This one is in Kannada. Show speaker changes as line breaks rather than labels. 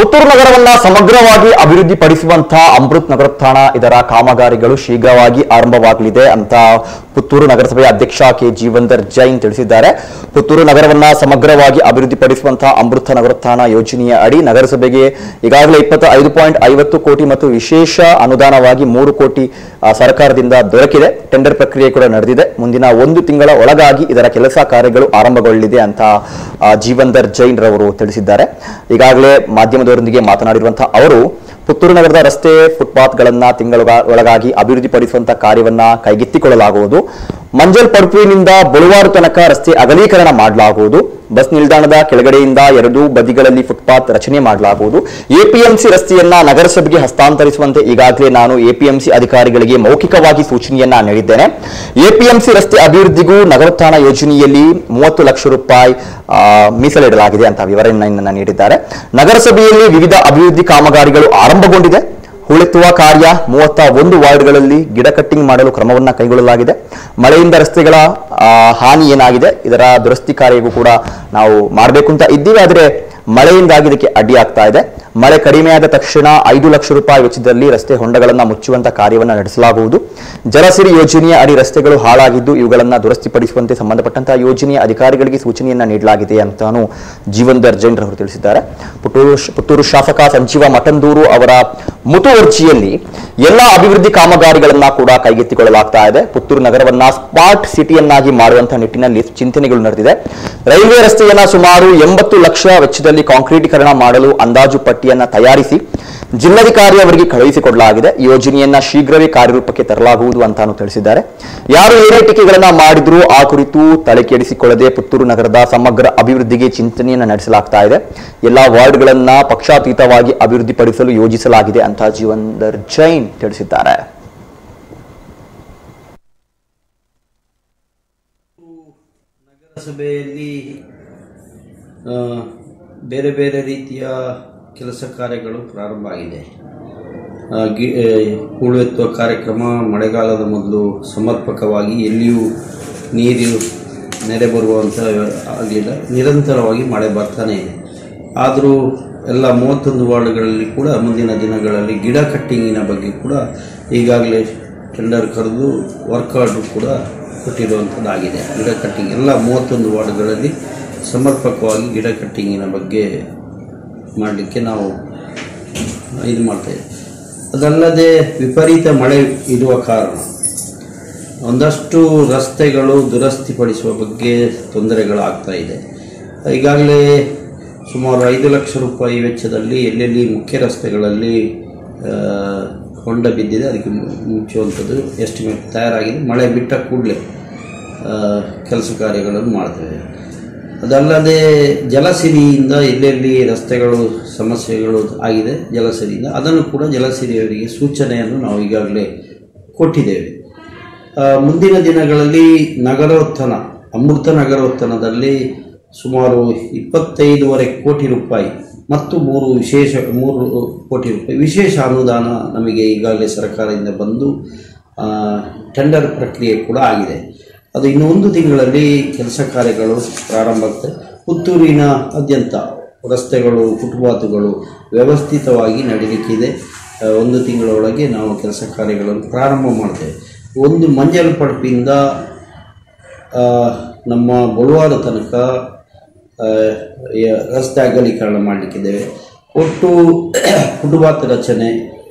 ಪುತ್ತೂರು ನಗರವನ್ನ ಸಮಗ್ರವಾಗಿ ಅಭಿವೃದ್ಧಿಪಡಿಸುವಂತಹ ಅಮೃತ್ ನಗರೋತ್ಥಾನ ಇದರ ಕಾಮಗಾರಿಗಳು ಶೀಘ್ರವಾಗಿ ಆರಂಭವಾಗಲಿದೆ ಅಂತ ಪುತ್ತೂರು ನಗರಸಭೆಯ ಅಧ್ಯಕ್ಷ ಕೆ ಜೀವಂದರ್ ಜೈನ್ ತಿಳಿಸಿದ್ದಾರೆ ಪುತ್ತೂರು ನಗರವನ್ನ ಸಮಗ್ರವಾಗಿ ಅಭಿವೃದ್ಧಿಪಡಿಸುವಂತಹ ಅಮೃತ ನಗರೋತ್ಥಾನ ಯೋಜನೆಯ ಅಡಿ ನಗರಸಭೆಗೆ ಈಗಾಗಲೇ ಇಪ್ಪತ್ತ ಐದು ಪಾಯಿಂಟ್ ಐವತ್ತು ಕೋಟಿ ಮತ್ತು ವಿಶೇಷ ಅನುದಾನವಾಗಿ ಮೂರು ಕೋಟಿ ಆ, ಸರ್ಕಾರದಿಂದ ದೊರಕಿದೆ ಟೆಂಡರ್ ಪ್ರಕ್ರಿಯೆ ಕೂಡ ನಡೆದಿದೆ ಮುಂದಿನ ಒಂದು ತಿಂಗಳ ಒಳಗಾಗಿ ಇದರ ಕೆಲಸ ಕಾರ್ಯಗಳು ಆರಂಭಗೊಳ್ಳಲಿದೆ ಅಂತ ಆ, ಜೀವಂದರ್ ಜೈನ್ ರವರು ತಿಳಿಸಿದ್ದಾರೆ ಈಗಾಗಲೇ ಮಾಧ್ಯಮದವರೊಂದಿಗೆ ಮಾತನಾಡಿರುವಂತಹ ಅವರು ಪುತ್ತೂರು ನಗರದ ರಸ್ತೆ ಫುಟ್ಪಾತ್ಗಳನ್ನ ತಿಂಗಳ ಒಳಗಾಗಿ ಅಭಿವೃದ್ಧಿಪಡಿಸುವಂತಹ ಕಾರ್ಯವನ್ನ ಕೈಗೆತ್ತಿಕೊಳ್ಳಲಾಗುವುದು ಮಂಜಲ್ ಪಡುಪುವಿನಿಂದ ಬಳುವಾರು ತನಕ ರಸ್ತೆ ಅಗಲೀಕರಣ ಮಾಡಲಾಗುವುದು ಬಸ್ ನಿಲ್ದಾಣದ ಕೆಳಗಡೆಯಿಂದ ಎರಡೂ ಬದಿಗಳಲ್ಲಿ ಫುಟ್ಪಾತ್ ರಚನೆ ಮಾಡಲಾಗುವುದು ಎಪಿಎಂಸಿ ರಸ್ತೆಯನ್ನ ನಗರಸಭೆಗೆ ಹಸ್ತಾಂತರಿಸುವಂತೆ ಈಗಾಗಲೇ ನಾನು ಎಪಿಎಂಸಿ ಅಧಿಕಾರಿಗಳಿಗೆ ಮೌಖಿಕವಾಗಿ ಸೂಚನೆಯನ್ನ ನೀಡಿದ್ದೇನೆ ಎಪಿಎಂಸಿ ರಸ್ತೆ ಅಭಿವೃದ್ಧಿಗೂ ನಗರೋತ್ಥಾನ ಯೋಜನೆಯಲ್ಲಿ ಮೂವತ್ತು ಲಕ್ಷ ರೂಪಾಯಿ ಆ, ಮೀಸಲಿಡಲಾಗಿದೆ ಅಂತ ವಿವರಣೆಯನ್ನ ನೀಡಿದ್ದಾರೆ ನಗರಸಭೆಯಲ್ಲಿ ವಿವಿಧ ಅಭಿವೃದ್ಧಿ ಕಾಮಗಾರಿಗಳು ಆರಂಭಗೊಂಡಿದೆ ಹೂಳೆತ್ತುವ ಕಾರ್ಯ ಮೂವತ್ತ ಒಂದು ವಾರ್ಡ್ಗಳಲ್ಲಿ ಗಿಡ ಕಟ್ಟಿಂಗ್ ಮಾಡಲು ಕ್ರಮವನ್ನ ಕೈಗೊಳ್ಳಲಾಗಿದೆ ಮಳೆಯಿಂದ ರಸ್ತೆಗಳ ಆ, ಹಾನಿ ಏನಾಗಿದೆ ಇದರ ದುರಸ್ತಿ ಕಾರ್ಯವೂ ಕೂಡ ನಾವು ಮಾಡಬೇಕು ಅಂತ ಇದ್ದೀವಿ ಆದರೆ ಮಳೆಯಿಂದಾಗಿ ಇದಕ್ಕೆ ಅಡ್ಡಿ ಆಗ್ತಾ ಇದೆ ಮಳೆ ಕಡಿಮೆಯಾದ ತಕ್ಷಣ ಐದು ಲಕ್ಷ ರೂಪಾಯಿ ವೆಚ್ಚದಲ್ಲಿ ರಸ್ತೆ ಹೊಂಡಗಳನ್ನು ಮುಚ್ಚುವಂತ ಕಾರ್ಯವನ್ನು ನಡೆಸಲಾಗುವುದು ಜಲಸಿರಿ ಯೋಜನೆಯ ಅಡಿ ರಸ್ತೆಗಳು ಹಾಳಾಗಿದ್ದು ಇವುಗಳನ್ನು ದುರಸ್ತಿಪಡಿಸುವಂತೆ ಸಂಬಂಧಪಟ್ಟಂತಹ ಯೋಜನೆಯ ಅಧಿಕಾರಿಗಳಿಗೆ ಸೂಚನೆಯನ್ನ ನೀಡಲಾಗಿದೆ ಅಂತಾನು ಜೀವಂದರ್ ಜೈನ್ ರವರು ತಿಳಿಸಿದ್ದಾರೆ ಪುತ್ತೂರು ಪುತ್ತೂರು ಶಾಸಕ ಸಂಜೀವ ಮಠಂದೂರು ಅವರ ಮುತುವರ್ಜಿಯಲ್ಲಿ ಎಲ್ಲಾ ಅಭಿವೃದ್ಧಿ ಕಾಮಗಾರಿಗಳನ್ನ ಕೂಡ ಕೈಗೆತ್ತಿಕೊಳ್ಳಲಾಗ್ತಾ ಇದೆ ಪುತ್ತೂರು ನಗರವನ್ನ ಸ್ಮಾರ್ಟ್ ಸಿಟಿಯನ್ನಾಗಿ ಮಾಡುವಂತಹ ನಿಟ್ಟಿನಲ್ಲಿ ಚಿಂತನೆಗಳು ನಡೆದಿದೆ ರೈಲ್ವೆ ರಸ್ತೆಯನ್ನ ಸುಮಾರು ಎಂಬತ್ತು ಲಕ್ಷ ವೆಚ್ಚದಲ್ಲಿ ಕಾಂಕ್ರೀಟೀಕರಣ ಮಾಡಲು ಅಂದಾಜು ಪಟ್ಟಿಯನ್ನ ತಯಾರಿಸಿ ಜಿಲ್ಲಾಧಿಕಾರಿ ಅವರಿಗೆ ಕಳುಹಿಸಿಕೊಡಲಾಗಿದೆ ಈ ಯೋಜನೆಯನ್ನ ಶೀಘ್ರವೇ ಕಾರ್ಯರೂಪಕ್ಕೆ ತರಲಾಗುವುದು ಅಂತಾನು ತಿಳಿಸಿದ್ದಾರೆ ಯಾರು ಏನೇ ಟೀಕೆಗಳನ್ನ ಮಾಡಿದ್ರೂ ಆ ಕುರಿತು ತಲೆ ಕೆಡಿಸಿಕೊಳ್ಳದೆ ಪುತ್ತೂರು ನಗರದ ಸಮಗ್ರ ಅಭಿವೃದ್ಧಿಗೆ ಚಿಂತನೆಯನ್ನ ನಡೆಸಲಾಗ್ತಾ ಇದೆ ಎಲ್ಲಾ ವಾರ್ಡ್ಗಳನ್ನ ಪಕ್ಷಾತೀತವಾಗಿ ಅಭಿವೃದ್ಧಿಪಡಿಸಲು ಯೋಜಿಸಲಾಗಿದೆ ಅಂತ ಜೀವಂದರ್ ಜೈನ್ ತಿಳಿಸಿದ್ದಾರೆ
ನಗರಸಭೆಯಲ್ಲಿ ಆ, ಬೇರೆ ಬೇರೆ ರೀತಿಯ ಕೆಲಸ ಕಾರ್ಯಗಳು ಪ್ರಾರಂಭ ಆಗಿದೆ ಆ, ಗಿ- ಆ, ಹೂಳು ಎತ್ತುವ ಕಾರ್ಯಕ್ರಮ ಮಳೆಗಾಲದ ಮೊದಲು ಸಮರ್ಪಕವಾಗಿ ಎಲ್ಲಿಯೂ ನೀರು ನೆರೆ ಬರುವಂಥ ಆಗಲಿಲ್ಲ ನಿರಂತರವಾಗಿ ಮಳೆ ಬರ್ತಾನೆ ಇದೆ ಆದರೂ ಎಲ್ಲ ಮೂವತ್ತೊಂದು ವಾರ್ಡ್ಗಳಲ್ಲಿ ಕೂಡ ಮುಂದಿನ ದಿನಗಳಲ್ಲಿ ಗಿಡ ಕಟ್ಟಿಂಗಿನ ಬಗ್ಗೆ ಕೂಡ ಈಗಾಗಲೇ ಟೆಂಡರ್ ಕರೆದು ವರ್ಕ್ ಆರ್ಡ್ರು ಕೂಡ ಕೊಟ್ಟಿರುವಂಥದ್ದಾಗಿದೆ ಗಿಡ ಕಟ್ಟಿಂಗ್ ಎಲ್ಲ ಮೂವತ್ತೊಂದು ವಾರ್ಡ್ಗಳಲ್ಲಿ ಸಮರ್ಪಕವಾಗಿ ಗಿಡ ಕಟ್ಟಿಂಗಿನ ಬಗ್ಗೆ ಮಾಡಲಿಕ್ಕೆ ನಾವು ಇದು ಮಾಡ್ತಾಯಿದ್ದೀವಿ ಅದಲ್ಲದೆ ವಿಪರೀತ ಮಳೆ ಇರುವ ಕಾರಣ ಒಂದಷ್ಟು ರಸ್ತೆಗಳು ದುರಸ್ತಿಪಡಿಸುವ ಬಗ್ಗೆ ತೊಂದರೆಗಳಾಗ್ತಾ ಇದೆ ಈಗಾಗಲೇ ಸುಮಾರು ಐದು ಲಕ್ಷ ರೂಪಾಯಿ ವೆಚ್ಚದಲ್ಲಿ ಎಲ್ಲೆಲ್ಲಿ ಮುಖ್ಯ ರಸ್ತೆಗಳಲ್ಲಿ ಆ, ಹೊಂಡ ಬಿದ್ದಿದೆ ಅದಕ್ಕೆ ಮು- ಮುಚ್ಚುವಂಥದ್ದು ಎಸ್ಟಿಮೇಟ್ ತಯಾರಾಗಿದೆ ಮಳೆ ಬಿಟ್ಟ ಕೂಡಲೇ ಕೆಲಸ ಕಾರ್ಯಗಳನ್ನು ಮಾಡ್ತೇವೆ ಅದಲ್ಲದೆ ಜಲಸಿರಿಯಿಂದ ಎಲ್ಲೆಲ್ಲಿ ರಸ್ತೆಗಳು ಸಮಸ್ಯೆಗಳು ಆಗಿದೆ ಜಲಸಿರಿಯಿಂದ ಅದನ್ನು ಕೂಡ ಜಲಸಿರಿಯವರಿಗೆ ಸೂಚನೆಯನ್ನು ನಾವು ಈಗಾಗಲೇ ಕೊಟ್ಟಿದ್ದೇವೆ ಆ, ಮುಂದಿನ ದಿನಗಳಲ್ಲಿ ನಗರೋತ್ಥಾನ ಅಮೃತ ನಗರೋತ್ಥಾನದಲ್ಲಿ ಸುಮಾರು ಇಪ್ಪತ್ತೈದೂವರೆ ಕೋಟಿ ರೂಪಾಯಿ ಮತ್ತು ಮೂರು ವಿಶೇಷ ಮೂರು ಕೋಟಿ ರೂಪಾಯಿ ವಿಶೇಷ ಅನುದಾನ ನಮಗೆ ಈಗಾಗಲೇ ಸರ್ಕಾರದಿಂದ ಬಂದು ಆ, ಟೆಂಡರ್ ಪ್ರಕ್ರಿಯೆ ಕೂಡ ಆಗಿದೆ ಅದು ಇನ್ನು ಒಂದು ತಿಂಗಳಲ್ಲಿ ಕೆಲಸ ಕಾರ್ಯಗಳು ಪ್ರಾರಂಭ ಆಗ್ತದೆ ಪುತ್ತೂರಿನ ಆದ್ಯಂತ ರಸ್ತೆಗಳು ಫುಟ್ಪಾತ್ಗಳು ವ್ಯವಸ್ಥಿತವಾಗಿ ನಡೀಲಿಕ್ಕಿದೆ ಆ, ಒಂದು ತಿಂಗಳೊಳಗೆ ನಾವು ಕೆಲಸ ಕಾರ್ಯಗಳನ್ನು ಪ್ರಾರಂಭ ಮಾಡ್ತೇವೆ ಒಂದು ಮಂಜಲ್ ಪಡಪಿಂದ ಆ, ನಮ್ಮ ಬಳುವಾರು ತನಕ ಆ, ಯ- ರಸ್ತೆ ಅಗಲೀಕರಣ ಮಾಡಲಿಕ್ಕಿದ್ದೇವೆ ಒಟ್ಟು ಫುಟ್ಪಾತ್ ರಚನೆ